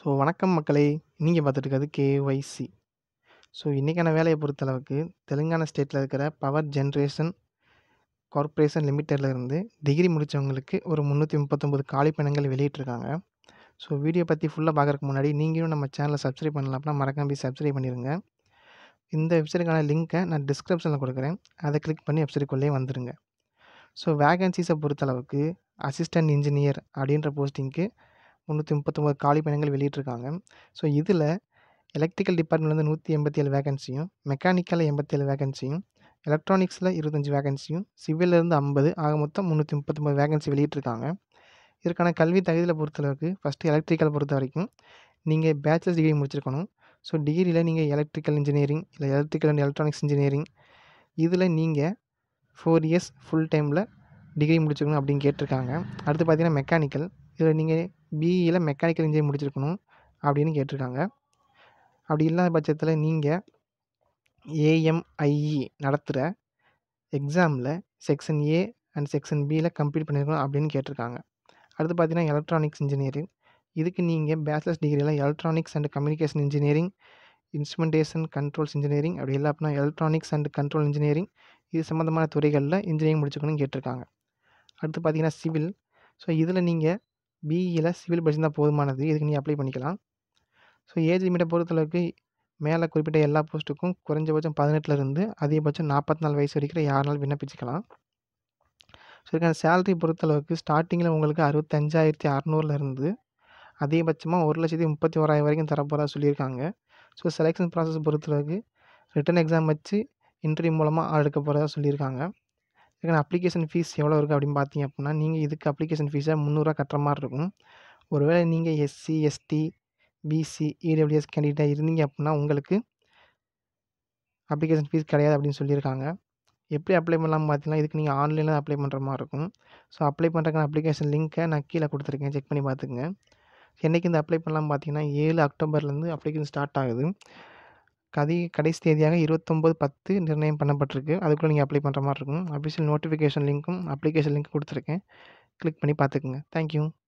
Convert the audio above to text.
so வணக்கம் மக்களே நீங்கள் பார்த்துட்டு இருக்கிறது கேஒய்சி ஸோ இன்றைக்கான வேலையை பொறுத்தளவுக்கு தெலுங்கானா ஸ்டேட்டில் இருக்கிற பவர் ஜென்ரேஷன் கார்ப்பரேஷன் லிமிட்டடில் இருந்து டிகிரி முடித்தவங்களுக்கு ஒரு முந்நூற்றி முப்பத்தொம்போது காலி பணங்கள் வெளியிட்டிருக்காங்க ஸோ வீடியோ பற்றி ஃபுல்லாக பார்க்குறதுக்கு முன்னாடி நீங்களும் நம்ம சேனலை சப்ஸ்கிரைப் பண்ணலாம் அப்படின்னா மறக்காம போய் சப்ஸ்கிரைப் பண்ணிடுங்க இந்த வெப்சைட்டுக்கான லிங்க்கை நான் டிஸ்கிரிப்ஷனில் கொடுக்குறேன் அதை கிளிக் பண்ணி வெப்சைட்டுக்குள்ளே வந்துடுங்க ஸோ வேகன்சிஸை பொறுத்தளவுக்கு அசிஸ்டன்ட் இன்ஜினியர் அப்படின்ற போஸ்டிங்க்கு முந்நூற்றி முப்பத்தொம்போது காலி பணிகள் வெளியிட்டிருக்காங்க ஸோ இதில் எலக்ட்ரிக்கல் டிபார்ட்மெண்ட்லேருந்து நூற்றி எண்பத்தி ஏழு வேகன்சியும் மெக்கானிக்கலில் எண்பத்தேழு வேகன்சியும் எலக்ட்ரானிக்ஸில் இருபத்தஞ்சி வேகன்சியும் சிவிலேருந்து ஐம்பது ஆக மொத்தம் முந்நூற்றி முப்பத்தொம்போது வேகன்சி வெளியிட்டிருக்காங்க இதற்கான கல்வி தகுதியில் பொறுத்தளவுக்கு ஃபஸ்ட்டு எலக்ட்ரிக்கல் பொறுத்த வரைக்கும் நீங்கள் பேச்சுலர்ஸ் டிகிரி முடிச்சிருக்கணும் ஸோ டிகிரியில் நீங்கள் எலக்ட்ரிக்கல் இன்ஜினியரிங் இல்லை எலக்ட்ரிக்கல் அண்ட் எலக்ட்ரானிக்ஸ் இன்ஜினியரிங் இதில் நீங்கள் ஃபோர் இயர்ஸ் ஃபுல் டைமில் டிகிரி முடிச்சிருக்கணும் அப்படின்னு கேட்டிருக்காங்க அடுத்து பார்த்தீங்கன்னா மெக்கானிக்கல் இதில் நீங்கள் பிஇயில் மெக்கானிக்கல் இன்ஜினியரிங் முடிச்சிருக்கணும் அப்படின்னு கேட்டிருக்காங்க அப்படி இல்லாத பட்சத்தில் நீங்கள் ஏஎம்ஐஇ நடத்துகிற எக்ஸாமில் செக்ஷன் ஏ அண்ட் செக்ஷன் பியில் கம்ப்ளீட் பண்ணியிருக்கணும் அப்படின்னு கேட்டிருக்காங்க அடுத்து பார்த்தீங்கன்னா எலக்ட்ரானிக்ஸ் இன்ஜினியரிங் இதுக்கு நீங்கள் பேச்சுலர்ஸ் டிகிரியில் electronics and communication engineering instrumentation controls engineering அப்படி இல்லை அப்படின்னா எலக்ட்ரானிக்ஸ் அண்ட் கண்ட்ரோல் இன்ஜினியரிங் இது சம்மந்தமான துறைகளில் இன்ஜினியரிங் முடிச்சுக்கணும்னு கேட்டிருக்காங்க அடுத்து பார்த்தீங்கன்னா சிவில் ஸோ இதில் நீங்கள் பிஇயில் சிவில் படிச்சிருந்தால் போதுமானது இதுக்கு நீங்கள் அப்ளை பண்ணிக்கலாம் ஸோ ஏஜ் லிமிட்டை பொறுத்தளவுக்கு மேலே குறிப்பிட்ட எல்லா போஸ்ட்டுக்கும் குறைஞ்சபட்சம் பதினெட்டுலேருந்து அதிகபட்சம் நாற்பத்தி நாலு வயசு வரைக்கும் யாருனாலும் விண்ணப்பிச்சுக்கலாம் ஸோ இதுக்கான சேலரி பொறுத்தளவுக்கு ஸ்டார்டிங்கில் உங்களுக்கு அறுபத்தஞ்சாயிரத்தி அறநூறுலேருந்து அதிகபட்சமாக ஒரு லட்சத்தி முப்பத்தி ஓராயிரம் வரைக்கும் தரப்போகிறதா சொல்லியிருக்காங்க ஸோ செலெக்ஷன் ப்ராசஸ் பொறுத்தளவுக்கு ரிட்டன் எக்ஸாம் வச்சு இன்டர்வியூ மூலமாக ஆள் எடுக்க போகிறதா சொல்லியிருக்காங்க இதுக்கான அப்ளிகேஷன் ஃபீஸ் எவ்வளோ இருக்குது அப்படின்னு பார்த்தீங்க அப்படின்னா நீங்கள் இதுக்கு அப்ளிகேஷன் ஃபீஸை முந்நூறுரூவா கட்டுற மாதிரி இருக்கும் ஒருவேளை நீங்கள் எஸ்சி எஸ்டி பிசி இடபிள்யூஎஸ் கேண்டிடேட்டாக இருந்தீங்க அப்படின்னா உங்களுக்கு அப்ளிகேஷன் ஃபீஸ் கிடையாது அப்படின்னு சொல்லியிருக்காங்க எப்படி அப்ளை பண்ணலாம் பார்த்தீங்கன்னா இதுக்கு நீங்கள் ஆன்லைனில் அப்ளை பண்ணுற மாதிரி இருக்கும் ஸோ அப்ளை பண்ணுறதுக்கான அப்ளிகேஷன் லிங்க்கை நான் கீழே கொடுத்துருக்கேன் செக் பண்ணி பார்த்துக்குங்க என்றைக்கு இந்த அப்ளை பண்ணலாம் பார்த்தீங்கன்னா ஏழு அக்டோபர்லேருந்து அப்ளிகேஷன் ஸ்டார்ட் ஆகுது கதி கடைசி தேதியாக இருபத்தொம்போது பத்து நிர்ணயம் பண்ணப்பட்டிருக்கு அதுக்குள்ளே நீங்கள் அப்ளை பண்ணுற மாதிரி இருக்கும் அஃபிஷியல் நோட்டிஃபிகேஷன் லிங்க்கும் அப்ளிகேஷன் லிங்க் கொடுத்துருக்கேன் கிளிக் பண்ணி பார்த்துக்குங்க தேங்க்யூ